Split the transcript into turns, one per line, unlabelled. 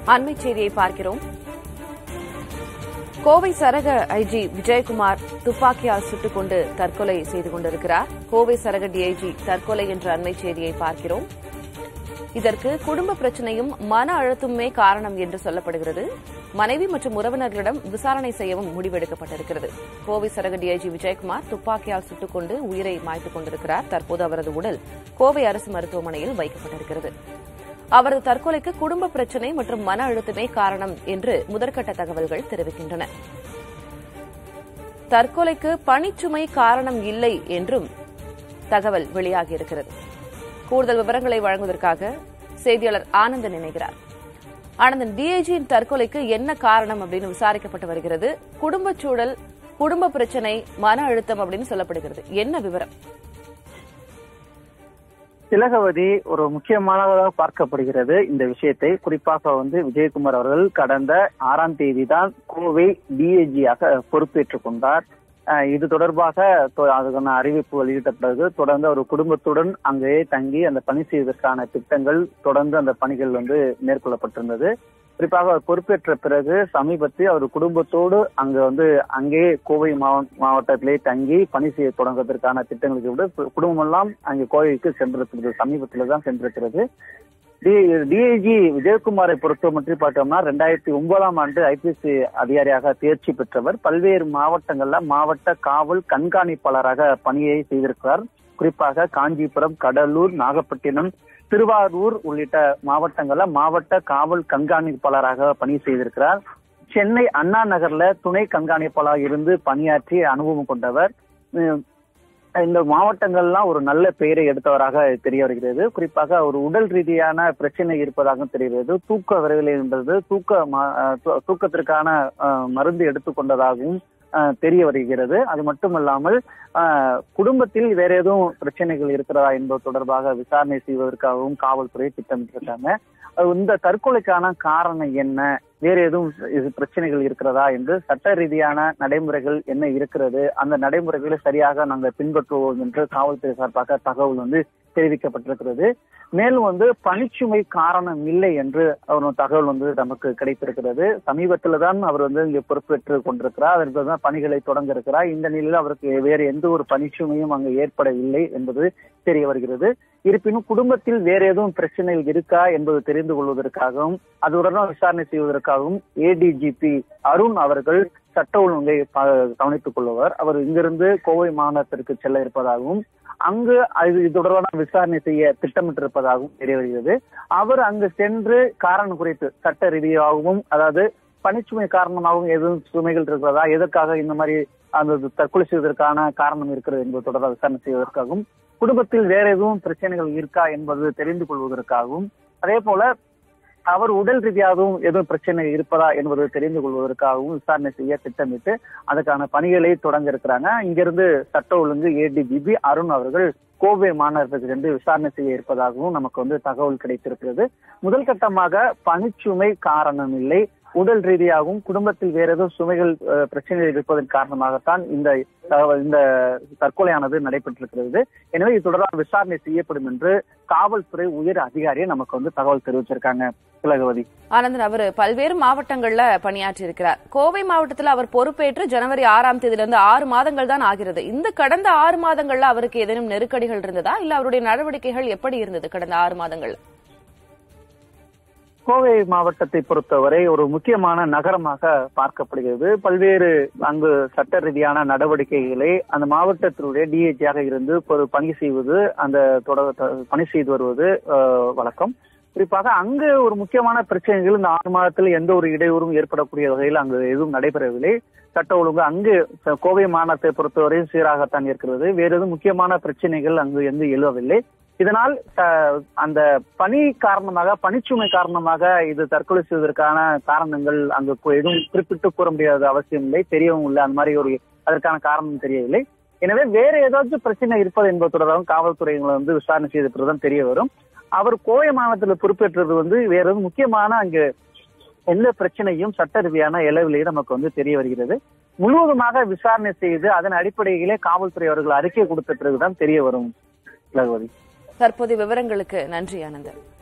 அண்மைச் செய்தியை பார்க்கிறோம் கோவை சரக ஐஜி விஜயகுமார் துப்பாக்கியால் சுட்டுக் கொண்டு தற்கொலை செய்து கொண்டிருக்கிறார் கோவை சரக டிஐஜி தற்கொலை என்ற அண்மைச் செய்தியை பார்க்கிறோம் இதற்கு குடும்ப பிரச்சனையும் மன அழுத்தமுமே காரணம் என்று சொல்லப்படுகிறது மனைவி மற்றும் உறவினர்களிடம் விசாரணை செய்யவும் முடிவெடுக்கப்பட்டிருக்கிறது கோவை சரக டிஐஜி விஜயகுமார் துப்பாக்கியால் சுட்டுக் கொண்டு உயிரை மாய்த்துக் கொண்டிருக்கிறார் தற்போது அவரது உடல் கோவை அரசு மருத்துவமனையில் வைக்கப்பட்டிருக்கிறது அவரது தற்கொலைக்கு குடும்ப பிரச்சனை மற்றும் மன அழுத்தமே காரணம் என்று முதற்கட்ட தகவல்கள் தெரிவிக்கின்றன தற்கொலைக்கு பணிச்சுமை காரணம் இல்லை என்றும் தகவல் வெளியாகியிருக்கிறது கூடுதல் விவரங்களை வழங்குவதற்காக செய்தியாளர் ஆனந்தன் இணைகிறார் ஆனந்தன் டிஐஜியின் தற்கொலைக்கு என்ன காரணம் அப்படின்னு விசாரிக்கப்பட்டு வருகிறது குடும்பச் சூழல் குடும்ப பிரச்சனை மன அழுத்தம் அப்படின்னு சொல்லப்படுகிறது என்ன விவரம்
திலகவதி ஒரு முக்கியமானதாக பார்க்கப்படுகிறது இந்த விஷயத்தை குறிப்பாக வந்து விஜயகுமார் அவர்கள் கடந்த ஆறாம் தேதி தான் கோவை டிஏஜியாக பொறுப்பேற்றுக் கொண்டார் அஹ் இது தொடர்பாக தொ- அதுக்கான அறிவிப்பு வெளியிட்ட பிறகு தொடர்ந்து அவர் குடும்பத்துடன் அங்கேயே தங்கி அந்த பணி செய்வதற்கான திட்டங்கள் தொடர்ந்து அந்த பணிகள் வந்து மேற்கொள்ளப்பட்டிருந்தது குறிப்பாக அவர் பொறுப்பேற்ற பிறகு சமீபத்தில் அவர் குடும்பத்தோடு அங்க வந்து அங்கேயே கோவை மாவ- மாவட்டத்திலே தங்கி பணி செய்ய தொடங்குவதற்கான திட்டங்களுக்கு விட குடும்பம் எல்லாம் அங்கே கோவைக்கு சென்றிருக்கிறது சமீபத்தில் தான் சென்றிருக்கிறது டிஐஜி விஜயகுமாரை பொறுத்த மட்டும் பார்த்தோம்னா ரெண்டாயிரத்தி ஒன்பதாம் ஆண்டு ஐபிஎஸ் அதிகாரியாக தேர்ச்சி பெற்றவர் பல்வேறு மாவட்டங்கள்ல மாவட்ட காவல் கண்காணிப்பாளராக பணியை செய்திருக்கிறார் குறிப்பாக காஞ்சிபுரம் கடலூர் நாகப்பட்டினம் திருவாரூர் உள்ளிட்ட மாவட்டங்கள்ல மாவட்ட காவல் கண்காணிப்பாளராக பணி செய்திருக்கிறார் சென்னை அண்ணா நகர்ல துணை கண்காணிப்பாளராக இருந்து பணியாற்றி அனுபவம் கொண்டவர் உம், இந்த மாவட்டங்கள்லாம் ஒரு நல்ல பெயரை எடுத்தவராக தெரிய வருகிறது குறிப்பாக ஒரு உடல் ரீதியான பிரச்சனை இருப்பதாக தெரிகிறது தூக்க விரைவில் என்பது தூக்க ம- அஹ் தூ- தூக்கத்திற்கான அஹ், மருந்து எடுத்துக்கொண்டதாகவும் அஹ், தெரிய வருகிறது அது மட்டுமல்லாமல் அஹ், குடும்பத்தில் வேற எதுவும் பிரச்சனைகள் இருக்கிறதா என்பது தொடர்பாக விசாரணை செய்வதற்காகவும் காவல்துறை திட்டமிட்டிருக்காங்க அஹ், இந்த தற்கொலைக்கான காரணம் என்ன வேற எதுவும் இது பிரச்சனைகள் இருக்கிறதா என்று சட்ட ரீதியான நடைமுறைகள் என்ன இருக்கிறது அந்த நடைமுறைகளை சரியாக நாங்கள் பின்பற்றுவோம் என்று காவல்துறை சார்பாக தகவல் வந்து தெரிவிக்கப்பட்டிருக்கிறது மேலும் வந்து பணிச்சுமை காரணம் இல்லை என்று அவர் தகவல் வந்து நமக்கு கிடைத்திருக்கிறது சமீபத்தில் தான் அவர் வந்து இங்கே பொறுப்பேற்று கொண்டிருக்கிறார் அதற்கு தான் பணிகளை தொடங்க இருக்கிறார் இந்த நிலையில் அவருக்கு வேறு எந்த ஒரு பணிச்சுமையும் அங்கு ஏற்படவில்லை என்பது தெரிய வருகிறது இருப்பினும் குடும்பத்தில் வேற எதுவும் பிரச்சனைகள் இருக்கா என்பது தெரிந்து கொள்வதற்காகவும் அதுடன் விசாரணை செய்வதற்காகவும் ஏடிஜிபி அருண் அவர்கள் சட்ட ஒழுங்கை ப- கவனித்துக் கொள்பவர் அவர் இங்கிருந்து கோவை மாநகரத்திற்கு செல்ல இருப்பதாகவும் அங்கு அது இது தொடர்பான விசாரணை செய்ய திட்டமிட்டிருப்பதாகவும் தெரிய வருகிறது அவர் அங்கு சென்று காரணம் குறித்து சட்ட ரீதியாகவும் அதாவது பணிச்சுமை காரணமாகவும் எதுவும் சுமைகள் இருக்கிறதா எதற்காக இந்த மாதிரி அந்த தற்கொலை செய்வதற்கான காரணம் இருக்கிறது என்பது தொடர்பாக விசாரணை செய்வதற்காகவும் குடும்பத்தில் வேற எதுவும் பிரச்சனைகள் இருக்கா என்பது தெரிந்து கொள்வதற்காகவும் அதே போல அவர் உடல் ரீதியாகவும் எதுவும் பிரச்சனை இருப்பதா என்பது தெரிந்து கொள்வதற்காகவும் விசாரணை செய்ய திட்டமிட்டு அதுக்கான பணிகளை தொடங்க இருக்கிறாங்க இங்கிருந்து சட்ட ஒழுங்கு ஏடிஜிபி அருண் அவர்கள் கோவை மாநகரத்துக்கு சென்று விசாரணை செய்ய இருப்பதாகவும் நமக்கு வந்து தகவல் கிடைத்திருக்கிறது முதல் கட்டமாக பணிச்சுமை காரணம் இல்லை உடல் ரீதியாகவும் குடும்பத்தில் வேற ஏதோ சுமைகள் அஹ், பிரச்சனைகள் இருப்பதன் காரணமாகத்தான் இந்த தகவல் இந்த தற்கொலையானது நடைபெற்றிருக்கிறது எனவே இது தொடர்பாக விசாரணை செய்யப்படும் என்று காவல்துறை உயர் அதிகாரியை நமக்கு வந்து தகவல் தெரிவிச்சிருக்காங்க திலகவதி
ஆனந்தன் அவர் பல்வேறு மாவட்டங்கள்ல பணியாற்றி இருக்கிறார் கோவை மாவட்டத்தில் அவர் பொறுப்பேற்று ஜனவரி ஆறாம் தேதியிலிருந்து ஆறு மாதங்கள் தான் ஆகிறது இந்த கடந்த ஆறு மாதங்கள்ல அவருக்கு ஏதேனும் நெருக்கடிகள் இருந்ததா இல்ல அவருடைய நடவடிக்கைகள் எப்படி இருந்தது கடந்த ஆறு மாதங்கள்ல
கோவை மாவட்டத்தை பொறுத்தவரை ஒரு முக்கியமான நகரமாக பார்க்கப்படுகிறது பல்வேறு அங்கு சட்ட ரீதியான நடவடிக்கைகளை அந்த மாவட்டத்தினுடைய டிஹெச்ஆக இருந்து ஒரு பணி செய்வது அந்த தொடர் த- பணி செய்து வருவது அஹ், வழக்கம் குறிப்பாக அங்கு ஒரு முக்கியமான பிரச்சனைகள் இந்த ஆறு மாதத்தில் எந்த ஒரு இடையூறும் ஏற்படக்கூடிய வகையில் அங்கு எதுவும் நடைபெறவில்லை சட்ட ஒழுங்கு அங்கு ச- கோவை மாநகரத்தை பொறுத்தவரை சீராகத்தான் இருக்கிறது வேறு எதுவும் முக்கியமான பிரச்சனைகள் அங்கு எந்த எழுவவில்லை இதனால் த- அந்த பணி காரணமாக பணிச்சுமை காரணமாக இது தற்கொலை செய்வதற்கான காரணங்கள் அங்கு கு- எதுவும் குறிப்பிட்டு கூற முடியாத அவசியம் இல்லை தெரியவும் இல்லை அந்த மாதிரி ஒரு அதற்கான காரணம் தெரியவில்லை எனவே வேற ஏதாச்சும் பிரச்சனை இருப்பது என்பது தொடர்பாக காவல்துறைகளை வந்து விசாரணை செய்த பிறகுதான் தெரிய வரும் அவர் கோவை மாவட்டத்தில் பொறுப்பேற்றது வந்து வேற எதுவும் முக்கியமான அங்கு எந்த பிரச்சனையும் சட்ட ரீதியான இளவிலேயே நமக்கு வந்து தெரிய வருகிறது முழுவதுமாக விசாரணை செய்து அதன் அடிப்படையிலே காவல்துறை அவர்கள் அறிக்கை கொடுத்த பிறகுதான் தெரிய வரும் லகுவதி
தற்போதைய விவரங்களுக்கு நன்றி ஆனந்தன்